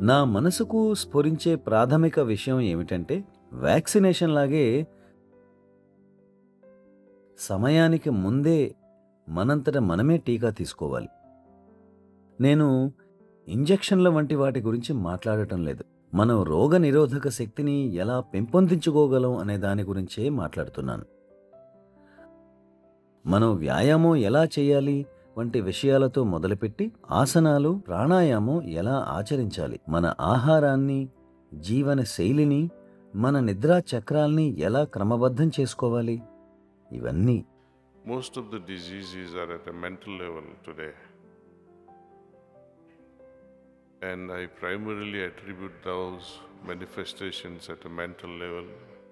నా మనసుకు స్ఫురించే ప్రాథమిక విషయం ఏమిటంటే వ్యాక్సినేషన్ లాగే సమయానికి ముందే మనంతట మనమే టీకా తీసుకోవాలి నేను ఇంజెక్షన్ల వంటి వాటి గురించి మాట్లాడటం లేదు మనం రోగ నిరోధక శక్తిని ఎలా పెంపొందించుకోగలం అనే దాని గురించే మాట్లాడుతున్నాను మనం వ్యాయామం ఎలా చేయాలి వంటి విషయాలతో మొదలుపెట్టి ఆసనాలు ప్రాణాయామం ఎలా ఆచరించాలి మన ఆహారాన్ని జీవన శైలిని మన నిద్రా చక్రాల్ని ఎలా క్రమబద్ధం చేసుకోవాలి ఇవన్నీ Most of the diseases are at a mental level today. And I primarily attribute those manifestations at a mental level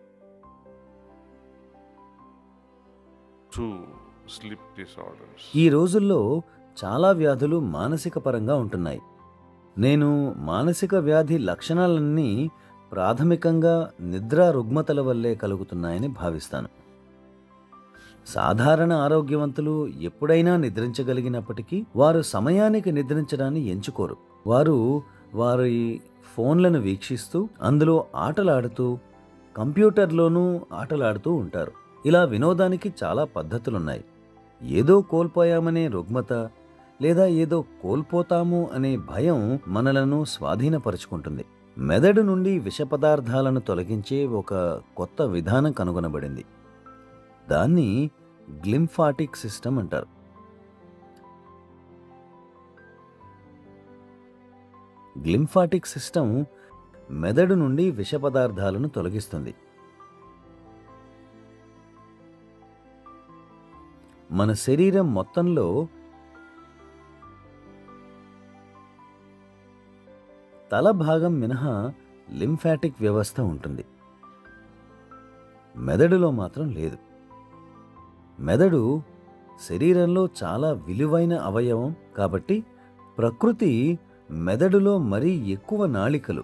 to sleep disorders. ఈ రోజుల్లో చాలా వ్యాధులు మానసిక పరంగా ఉంటున్నాయి నేను మానసిక వ్యాధి లక్షణాలన్నీ ప్రాథమికంగా నిద్రా రుగ్మతల వల్లే కలుగుతున్నాయని భావిస్తాను సాధారణ ఆరోగ్యవంతులు ఎప్పుడైనా నిద్రించగలిగినప్పటికీ వారు సమయానికి నిద్రించడాన్ని ఎంచుకోరు వారు వారి ఫోన్లను వీక్షిస్తూ అందులో ఆటలాడుతూ కంప్యూటర్లోనూ ఆటలాడుతూ ఉంటారు ఇలా వినోదానికి చాలా పద్ధతులున్నాయి ఏదో కోల్పోయామనే రుగ్మత లేదా ఏదో కోల్పోతాము అనే భయం మనలను స్వాధీనపరుచుకుంటుంది మెదడు నుండి విష పదార్థాలను తొలగించే ఒక కొత్త విధానం కనుగొనబడింది దాన్ని గ్లింఫాటిక్ సిస్టమ్ అంటారు గ్లింఫాటిక్ సిస్టమ్ మెదడు నుండి విష పదార్థాలను తొలగిస్తుంది మన శరీరం మొత్తంలో తల భాగం మినహా లింఫాటిక్ వ్యవస్థ ఉంటుంది మెదడులో మాత్రం లేదు మెదడు శరీరంలో చాలా విలువైన అవయవం కాబట్టి ప్రకృతి మెదడులో మరీ ఎక్కువ నాళికలు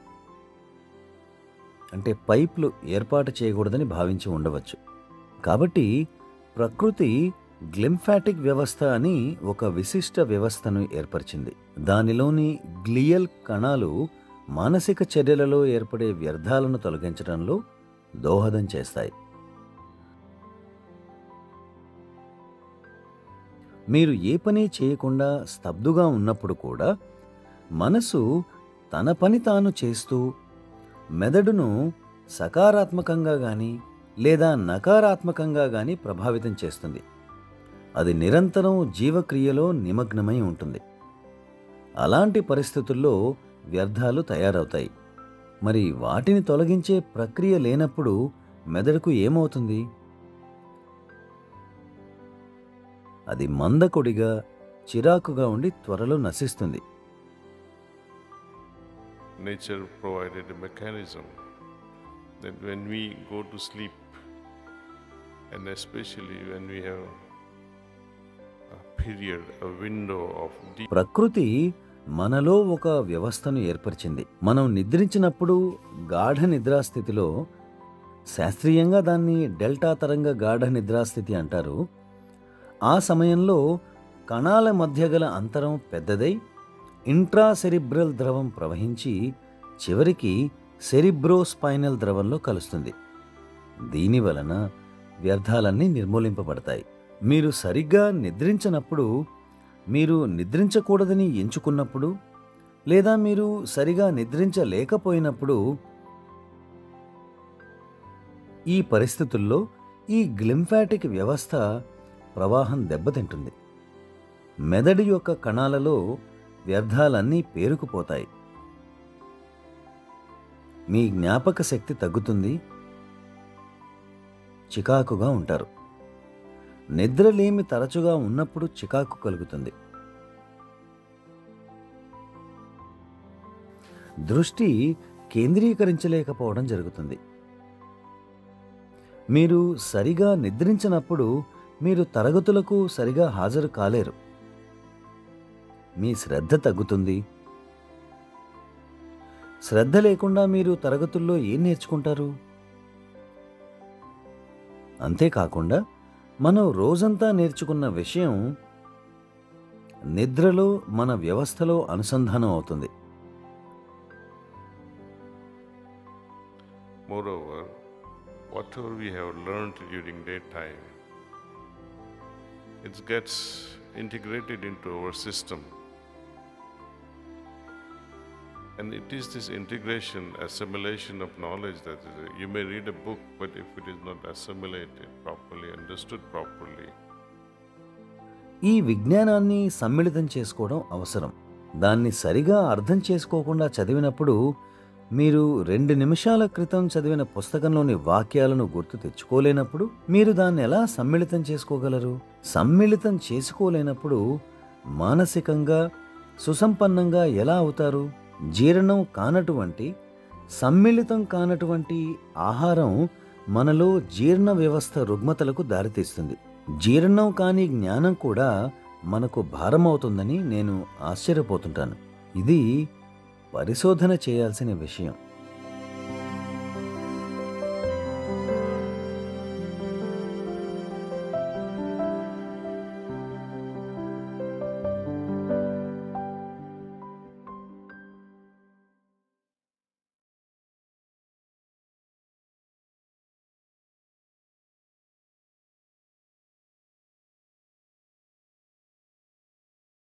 అంటే పైప్లు ఏర్పాటు చేయకూడదని భావించి ఉండవచ్చు కాబట్టి ప్రకృతి గ్లింఫాటిక్ వ్యవస్థ అని ఒక విశిష్ట వ్యవస్థను ఏర్పరిచింది దానిలోని గ్లియల్ కణాలు మానసిక చర్యలలో ఏర్పడే వ్యర్థాలను తొలగించడంలో దోహదం చేస్తాయి మీరు ఏ పని చేయకుండా స్తబ్దుగా ఉన్నప్పుడు కూడా మనసు తన పని తాను చేస్తూ మెదడును సకారాత్మకంగా గాని లేదా నకారాత్మకంగా గాని ప్రభావితం చేస్తుంది అది నిరంతరం జీవక్రియలో నిమగ్నమై ఉంటుంది అలాంటి పరిస్థితుల్లో వ్యర్థాలు తయారవుతాయి మరి వాటిని తొలగించే ప్రక్రియ లేనప్పుడు మెదడుకు ఏమవుతుంది అది మందకొడిగా చిరాకుగా ఉండి త్వరలో నశిస్తుంది Nature provided a mechanism that when we go to sleep, and especially when we have a period, a window of deep ప్రకృతి మనలో ఒక వ్యవస్థను ఏర్పరిచింది మనం నిద్రించినప్పుడు గాఢ నిద్రాస్థితిలో శాస్త్రీయంగా దాన్ని డెల్టా తరంగ గాఢ నిద్రాస్థితి అంటారు ఆ సమయంలో కణాల మధ్య గల అంతరం పెద్దదై ఇంట్రాసెరిబ్రల్ ద్రవం ప్రవహించి చివరికి సెరిబ్రోస్పైనల్ ద్రవంలో కలుస్తుంది దీని వలన వ్యర్థాలన్నీ నిర్మూలింపబడతాయి మీరు సరిగ్గా నిద్రించనప్పుడు మీరు నిద్రించకూడదని ఎంచుకున్నప్పుడు లేదా మీరు సరిగా నిద్రించలేకపోయినప్పుడు ఈ పరిస్థితుల్లో ఈ గ్లింఫాటిక్ వ్యవస్థ ప్రవాహం దెబ్బతింటుంది మెదడు యొక్క కణాలలో వ్యర్థాలన్నీ పేరుకుపోతాయి మీ జ్ఞాపక శక్తి తగ్గుతుంది చికాకుగా ఉంటారు నిద్రలేమి తరచుగా ఉన్నప్పుడు చికాకు కలుగుతుంది దృష్టి కేంద్రీకరించలేకపోవడం జరుగుతుంది మీరు సరిగా నిద్రించినప్పుడు మీరు తరగతులకు సరిగా హాజరు కాలేరు మీ శ్రద్ధ తగ్గుతుంది శ్రద్ధ లేకుండా మీరు తరగతుల్లో ఏం నేర్చుకుంటారు అంతేకాకుండా మనం రోజంతా నేర్చుకున్న విషయం నిద్రలో మన వ్యవస్థలో అనుసంధానం అవుతుంది whatever we have learned during daytime, it gets integrated into our system. And it is this integration, assimilation of knowledge that is, you may read a book, but if it is not assimilated properly, understood properly, ఈ విజ్ఞానాన్ని సమ్మిళితం చేసుకోవడం అవసరం దాన్ని సరిగా అర్థం చేసుకోకుండా చదివినప్పుడు మీరు రెండు నిమిషాల క్రితం చదివిన పుస్తకంలోని వాక్యాలను గుర్తు తెచ్చుకోలేనప్పుడు మీరు దాన్ని ఎలా సమ్మిళితం చేసుకోగలరు సమ్మిళితం చేసుకోలేనప్పుడు మానసికంగా సుసంపన్నంగా ఎలా అవుతారు జీర్ణం కానటువంటి సమ్మిళితం కానటువంటి ఆహారం మనలో జీర్ణ వ్యవస్థ రుగ్మతలకు దారితీస్తుంది జీర్ణం కాని జ్ఞానం కూడా మనకు భారమవుతుందని నేను ఆశ్చర్యపోతుంటాను ఇది పరిశోధన చేయాల్సిన విషయం